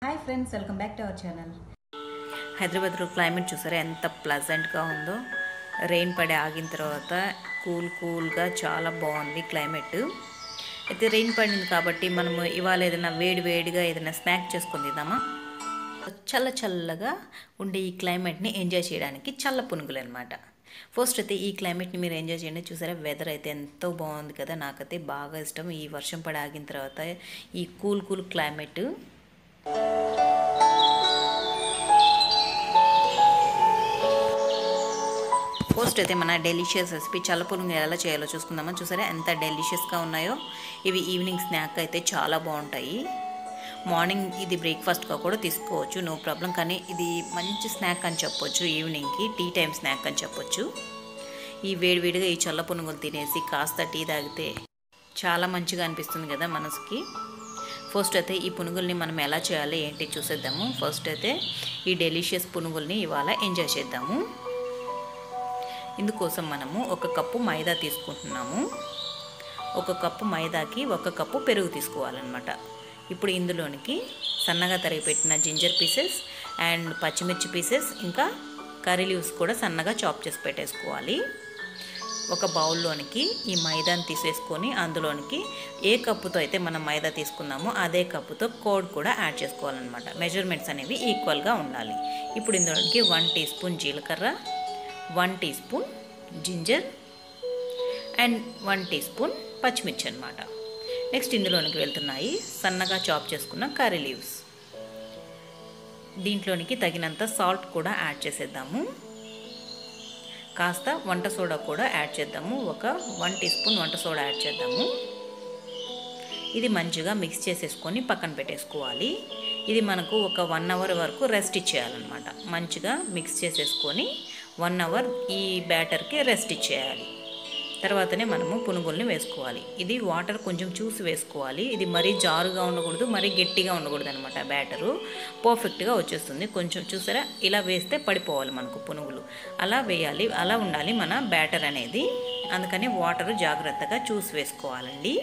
hi friends welcome back to our channel హైదరాబాద్లో climate చూసారా ఎంత ప్లజెంట్గా ఉందో రెయిన్ పడి ఆగిన తర్వాత కూల్ కూల్గా చాలా బాగుంది క్లైమేట్ అయితే రెయిన్ పడింది కాబట్టి మనము ఇవాళ ఏదైనా వేడి వేడిగా ఏదైనా స్నాక్ చేసుకొని తిందామా చల్ల చల్లగా ఉండే ఈ క్లైమేట్ని ఎంజాయ్ చేయడానికి చల్ల పునుగులు అనమాట ఫస్ట్ అయితే ఈ క్లైమేట్ని మీరు ఎంజాయ్ చేయండి చూసారా వెదర్ అయితే ఎంతో బాగుంది కదా నాకైతే బాగా ఇష్టం ఈ వర్షం పడి ఆగిన తర్వాత ఈ కూల్ కూల్ క్లైమేట్ ఫస్ట్ అయితే మన డెలిషియస్ రెసిపీ చల్లపునుగు ఎలా చేయాలో చూసుకుందామా చూసారా ఎంత డెలిషియస్గా ఉన్నాయో ఇవి ఈవినింగ్ స్నాక్ అయితే చాలా బాగుంటాయి మార్నింగ్ ఇది బ్రేక్ఫాస్ట్గా కూడా తీసుకోవచ్చు నో ప్రాబ్లం కానీ ఇది మంచి స్నాక్ అని చెప్పొచ్చు ఈవినింగ్కి టీ టైం స్నాక్ అని చెప్పొచ్చు ఈ వేడివేడిగా ఈ చల్ల పునుగులు తినేసి కాస్త టీ తాగితే చాలా మంచిగా అనిపిస్తుంది కదా మనసుకి ఫస్ట్ అయితే ఈ పునుగుల్ని మనం ఎలా చేయాలి ఏంటి చూసేద్దాము ఫస్ట్ అయితే ఈ డెలిషియస్ పునుగుల్ని ఇవాళ ఎంజాయ్ చేద్దాము ఇందుకోసం మనము ఒక కప్పు మైదా తీసుకుంటున్నాము ఒక కప్పు మైదాకి ఒక కప్పు పెరుగు తీసుకోవాలన్నమాట ఇప్పుడు ఇందులోనికి సన్నగా తరిగిపెట్టిన జింజర్ పీసెస్ అండ్ పచ్చిమిర్చి పీసెస్ ఇంకా కర్రీ లీవ్స్ కూడా సన్నగా చాప్ చేసి పెట్టేసుకోవాలి ఒక బౌల్లోనికి ఈ మైదాని తీసేసుకొని అందులోనికి ఏ కప్పుతో అయితే మనం మైదా తీసుకున్నామో అదే కప్పుతో కోడ్ కూడా యాడ్ చేసుకోవాలన్నమాట మెజర్మెంట్స్ అనేవి ఈక్వల్గా ఉండాలి ఇప్పుడు ఇందులోనికి వన్ టీ స్పూన్ జీలకర్ర one teaspoon ginger and one teaspoon పచ్చిమిర్చి అనమాట నెక్స్ట్ ఇందులోనికి వెళ్తున్నాయి సన్నగా చాప్ చేసుకున్న కర్రీ లీవ్స్ దీంట్లోనికి తగినంత సాల్ట్ కూడా యాడ్ చేసేద్దాము కాస్త వంట సోడా కూడా యాడ్ చేద్దాము ఒక వన్ టీ స్పూన్ వంట సోడా యాడ్ చేద్దాము ఇది మంచిగా మిక్స్ చేసేసుకొని పక్కన పెట్టేసుకోవాలి ఇది మనకు ఒక వన్ అవర్ వరకు రెస్ట్ ఇచ్చేయాలన్నమాట మంచిగా మిక్స్ చేసేసుకొని వన్ అవర్ ఈ బ్యాటర్కి రెస్ట్ ఇచ్చేయాలి తర్వాతనే మనము పునుగుల్ని వేసుకోవాలి ఇది వాటర్ కొంచెం చూసి వేసుకోవాలి ఇది మరీ జారుగా ఉండకూడదు మరీ గట్టిగా ఉండకూడదు అనమాట బ్యాటరు పర్ఫెక్ట్గా వచ్చేస్తుంది కొంచెం చూసారా ఇలా వేస్తే పడిపోవాలి మనకు పునుగులు అలా వేయాలి అలా ఉండాలి మన బ్యాటర్ అనేది అందుకని వాటర్ జాగ్రత్తగా చూసి వేసుకోవాలండి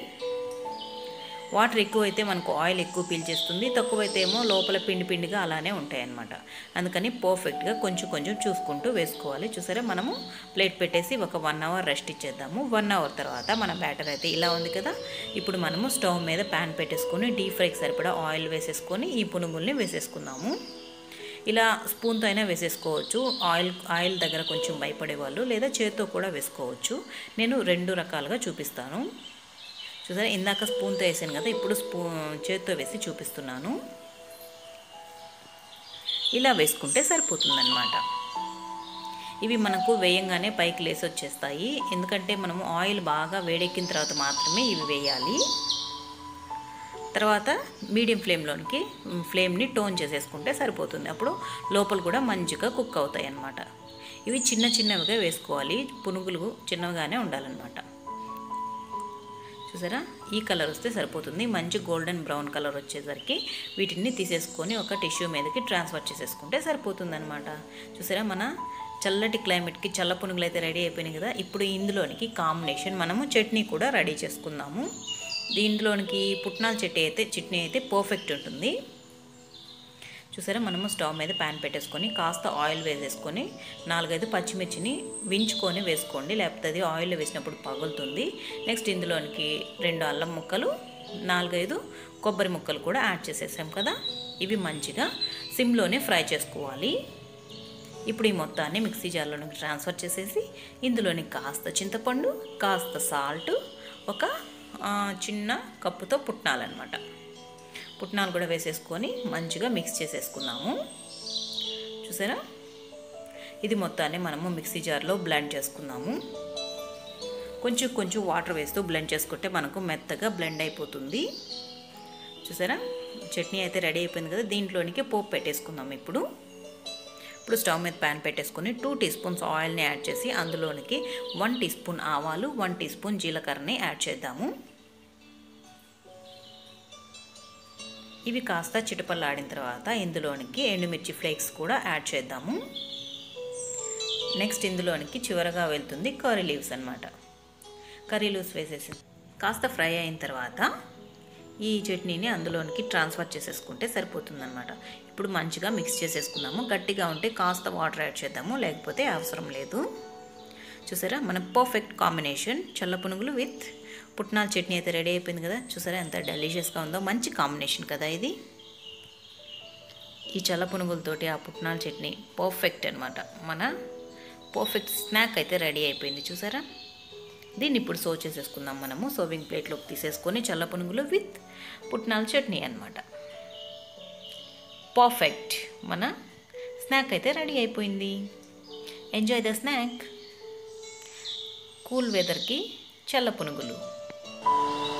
వాటర్ ఎక్కువైతే మనకు ఆయిల్ ఎక్కువ పీల్చేస్తుంది తక్కువైతే ఏమో లోపల పిండి పిండిగా అలానే ఉంటాయి అన్నమాట అందుకని పర్ఫెక్ట్గా కొంచెం కొంచెం చూసుకుంటూ వేసుకోవాలి చూసారా మనము ప్లేట్ పెట్టేసి ఒక వన్ అవర్ రెస్ట్ ఇచ్చేద్దాము వన్ అవర్ తర్వాత మన బ్యాటర్ అయితే ఇలా ఉంది కదా ఇప్పుడు మనము స్టవ్ మీద ప్యాన్ పెట్టేసుకొని డీప్ ఫ్రైకి సరిపడా ఆయిల్ వేసేసుకొని ఈ పునుగుల్ని వేసేసుకుందాము ఇలా స్పూన్తో అయినా వేసేసుకోవచ్చు ఆయిల్ ఆయిల్ దగ్గర కొంచెం భయపడేవాళ్ళు లేదా చేత్తో కూడా వేసుకోవచ్చు నేను రెండు రకాలుగా చూపిస్తాను చూసారా ఇందాక స్పూన్తో వేసాను కదా ఇప్పుడు స్పూ చేత్తో వేసి చూపిస్తున్నాను ఇలా వేసుకుంటే సరిపోతుందన్నమాట ఇవి మనకు వేయంగానే పైకి లేసి వచ్చేస్తాయి ఎందుకంటే మనము ఆయిల్ బాగా వేడెక్కిన తర్వాత మాత్రమే ఇవి వేయాలి తర్వాత మీడియం ఫ్లేమ్లోనికి ఫ్లేమ్ని టోన్ చేసేసుకుంటే సరిపోతుంది అప్పుడు లోపల కూడా మంచిగా కుక్ అవుతాయి అన్నమాట ఇవి చిన్న చిన్నవిగా వేసుకోవాలి పునుగులు చిన్నవిగానే ఉండాలన్నమాట చూసారా ఈ కలర్ వస్తే సరిపోతుంది మంచి గోల్డెన్ బ్రౌన్ కలర్ వచ్చేసరికి వీటిని తీసేసుకొని ఒక టిష్యూ మీదకి ట్రాన్స్ఫర్ చేసేసుకుంటే సరిపోతుందన్నమాట చూసారా మన చల్లటి క్లైమేట్కి చల్ల పునుగులు అయితే రెడీ అయిపోయినాయి కదా ఇప్పుడు ఇందులోనికి కాంబినేషన్ మనము చట్నీ కూడా రెడీ చేసుకుందాము దీంట్లోనికి పుట్నాల చట్నీ అయితే చట్నీ అయితే పర్ఫెక్ట్ ఉంటుంది చూసారా మనము స్టవ్ మీద ప్యాన్ పెట్టేసుకొని కాస్త ఆయిల్ వేసేసుకొని నాలుగైదు పచ్చిమిర్చిని వించుకొని వేసుకోండి లేకపోతే అది ఆయిల్ వేసినప్పుడు పగులుతుంది నెక్స్ట్ ఇందులోనికి రెండు అల్లం ముక్కలు నాలుగైదు కొబ్బరి ముక్కలు కూడా యాడ్ చేసేసాం కదా ఇవి మంచిగా సిమ్లోనే ఫ్రై చేసుకోవాలి ఇప్పుడు ఈ మొత్తాన్ని మిక్సీ జార్లోనికి ట్రాన్స్ఫర్ చేసేసి ఇందులోని కాస్త చింతపండు కాస్త సాల్ట్ ఒక చిన్న కప్పుతో పుట్నాలన్నమాట పుట్నాలు కూడా వేసేసుకొని మంచిగా మిక్స్ చేసేసుకున్నాము చూసారా ఇది మొత్తాన్ని మనము మిక్సీ జార్లో బ్లెండ్ చేసుకున్నాము కొంచెం కొంచెం వాటర్ వేస్తూ బ్లెండ్ చేసుకుంటే మనకు మెత్తగా బ్లెండ్ అయిపోతుంది చూసారా చట్నీ అయితే రెడీ అయిపోయింది కదా దీంట్లోనికి పోపు పెట్టేసుకుందాం ఇప్పుడు ఇప్పుడు స్టవ్ మీద ప్యాన్ పెట్టేసుకొని టూ టీ స్పూన్స్ ఆయిల్ని యాడ్ చేసి అందులోనికి వన్ టీ స్పూన్ ఆవాలు వన్ టీ స్పూన్ జీలకర్రని యాడ్ చేద్దాము ఇవి కాస్త చిటపల్లాడిన తర్వాత ఇందులోనికి ఎండుమిర్చి ఫ్లేక్స్ కూడా యాడ్ చేద్దాము నెక్స్ట్ ఇందులోనికి చివరగా వెళ్తుంది కర్రీ లీవ్స్ అనమాట కర్రీ లీవ్స్ వేసేసి కాస్త ఫ్రై అయిన తర్వాత ఈ చట్నీని అందులోనికి ట్రాన్స్ఫర్ చేసేసుకుంటే సరిపోతుందన్నమాట ఇప్పుడు మంచిగా మిక్స్ చేసేసుకుందాము గట్టిగా ఉంటే కాస్త వాటర్ యాడ్ చేద్దాము లేకపోతే అవసరం లేదు చూసారా మన పర్ఫెక్ట్ కాంబినేషన్ చల్ల పునుగులు విత్ పుట్నాల చట్నీ అయితే రెడీ అయిపోయింది కదా చూసారా ఎంత డెలిషియస్గా ఉందో మంచి కాంబినేషన్ కదా ఇది ఈ చల్ల పునుగులతోటి ఆ పుట్నాల చట్నీ పర్ఫెక్ట్ అనమాట మన పర్ఫెక్ట్ స్నాక్ అయితే రెడీ అయిపోయింది చూసారా దీన్ని ఇప్పుడు సర్వ్ చేసేసుకుందాం మనము సర్వింగ్ ప్లేట్లోకి తీసేసుకొని చల్ల పునుగులు విత్ పుట్నాల చట్నీ అనమాట పర్ఫెక్ట్ మన స్నాక్ అయితే రెడీ అయిపోయింది ఎంజాయ్ ద స్నాక్ కూల్ వెదర్కి చల్ల పునుగులు